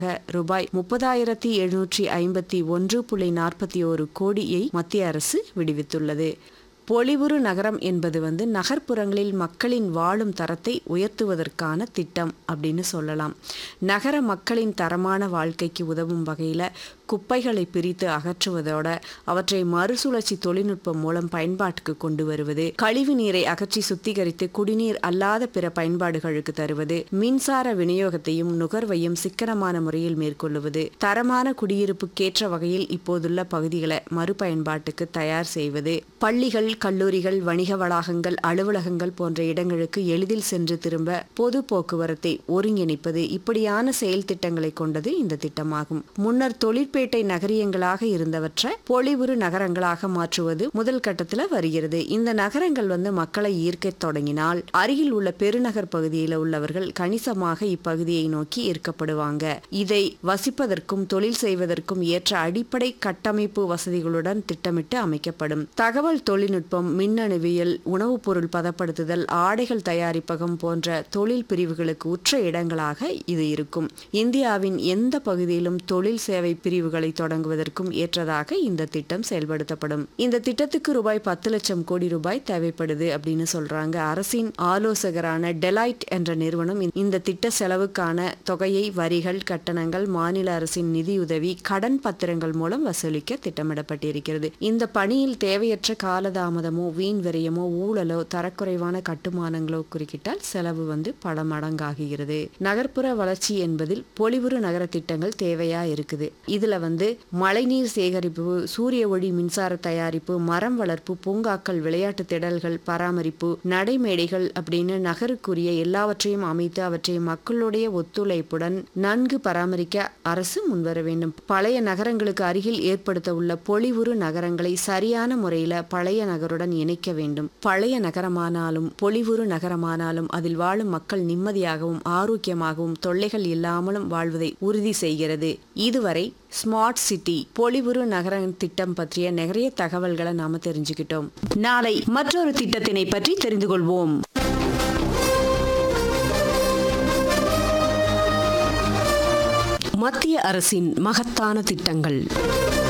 ரூபாய் முப்பதாயிரத்தி எழுநூற்றி ஐம்பத்தி ஒன்று புள்ளி நாற்பத்தி ஒரு கோடியை மத்திய அரசு விடுவித்துள்ளது பொலிவுறு நகரம் என்பது வந்து நகர்ப்புறங்களில் மக்களின் வாழும் தரத்தை உயர்த்துவதற்கான திட்டம் அப்படின்னு சொல்லலாம் நகர மக்களின் தரமான வாழ்க்கைக்கு உதவும் வகையில் குப்பைகளை பிரித்து அகற்றுவதோட அவற்றை மறுசுழற்சி தொழில்நுட்பம் மூலம் பயன்பாட்டுக்கு கொண்டு வருவது கழிவு நீரை அகற்றி சுத்திகரித்து குடிநீர் அல்லாத பிற பயன்பாடுகளுக்கு தருவது மின்சார விநியோகத்தையும் நுகர்வையும் சிக்கனமான முறையில் மேற்கொள்ளுவது தரமான குடியிருப்புக்கேற்ற வகையில் இப்போதுள்ள பகுதிகளை மறுபயன்பாட்டுக்கு தயார் செய்வது பள்ளிகள் கல்லூரிகள் வணிக வளாகங்கள் அலுவலகங்கள் போன்ற இடங்களுக்கு எளிதில் சென்று திரும்ப பொது போக்குவரத்தை ஒருங்கிணைப்பது இப்படியான செயல் திட்டங்களை கொண்டது இந்த திட்டமாகும் முன்னர் தொழிற்பேட்டை நகரியங்களாக இருந்தவற்றை பொலிவுறு நகரங்களாக மாற்றுவது முதல் கட்டத்தில் வருகிறது இந்த நகரங்கள் வந்து மக்களை ஈர்க்க தொடங்கினால் அருகில் உள்ள பெருநகர் பகுதியில் உள்ளவர்கள் கணிசமாக இப்பகுதியை நோக்கி ஈர்க்கப்படுவாங்க இதை வசிப்பதற்கும் தொழில் செய்வதற்கும் ஏற்ற அடிப்படை கட்டமைப்பு வசதிகளுடன் திட்டமிட்டு அமைக்கப்படும் தகவல் தொழில்நுட்பம் மின்னணுவியல் உணவுப் பொருள் பதப்படுத்துதல் ஆடைகள் தயாரிப்பகம் போன்ற தொழில் பிரிவுகளுக்கு உற்ற இடங்களாக இது இருக்கும் இந்தியாவின் எந்த பகுதியிலும் தொழில் சேவை பிரிவுகளை தொடங்குவதற்கும் ஏற்றதாக இந்த திட்டம் செயல்படுத்தப்படும் இந்த திட்டத்துக்கு ரூபாய் பத்து லட்சம் கோடி ரூபாய் தேவைப்படுது அப்படின்னு சொல்றாங்க அரசின் ஆலோசகரான டெலாய்ட் என்ற நிறுவனம் இந்த திட்ட செலவுக்கான தொகையை வரிகள் கட்டணங்கள் மாநில அரசின் நிதியுதவி கடன் பத்திரங்கள் மூலம் வசூலிக்க திட்டமிடப்பட்டிருக்கிறது இந்த பணியில் தேவையற்ற காலதாமதமோ வீண் விரயமோ ஊழலோ தரக்குறைவான கட்டுமானங்களோ குறுக்கிட்டால் செலவு வந்து பல மடங்காகிறது நகர்ப்புற வளர்ச்சி என்பதில் பொலிவுறு நகர திட்டங்கள் தேவையா இருக்குது இதுல வந்து மழைநீர் சேகரிப்பு சூரிய ஒளி மின்சார தயாரிப்பு மரம் வளர்ப்பு பூங்காக்கள் விளையாட்டு திடல்கள் பராமரிப்பு நடைமேடைகள் அப்படின்னு நகருக்குரிய எல்லாவற்றையும் அமைத்து அவற்றை மக்களுடைய ஒத்துழைப்புடன் நன்கு பராமரிக்க அரசு முன்வர வேண்டும் பழைய நகரங்களுக்கு அருகில் ஏற்படுத்த உள்ள பொலிவுறு நகரங்களை சரியான முறையில பழைய நகருடன் இணைக்க வேண்டும் பழைய நகரமானாலும் பொலிவுறு நகரமானாலும் அதில் வாழும் மக்கள் நிம்மதியாகவும் ஆரோக்கியமாகவும் தொல்லைகள் இல்லாமலும் வாழ்வதை உறுதி செய்கிறது இதுவரை ஸ்மார்ட் சிட்டி பொலிவுறு நகர திட்டம் பற்றிய நிறைய தகவல்களை நாம தெரிஞ்சுக்கிட்டோம் நாளை மற்றொரு திட்டத்தினை பற்றி தெரிந்து கொள்வோம் மத்திய அரசின் மகத்தான திட்டங்கள்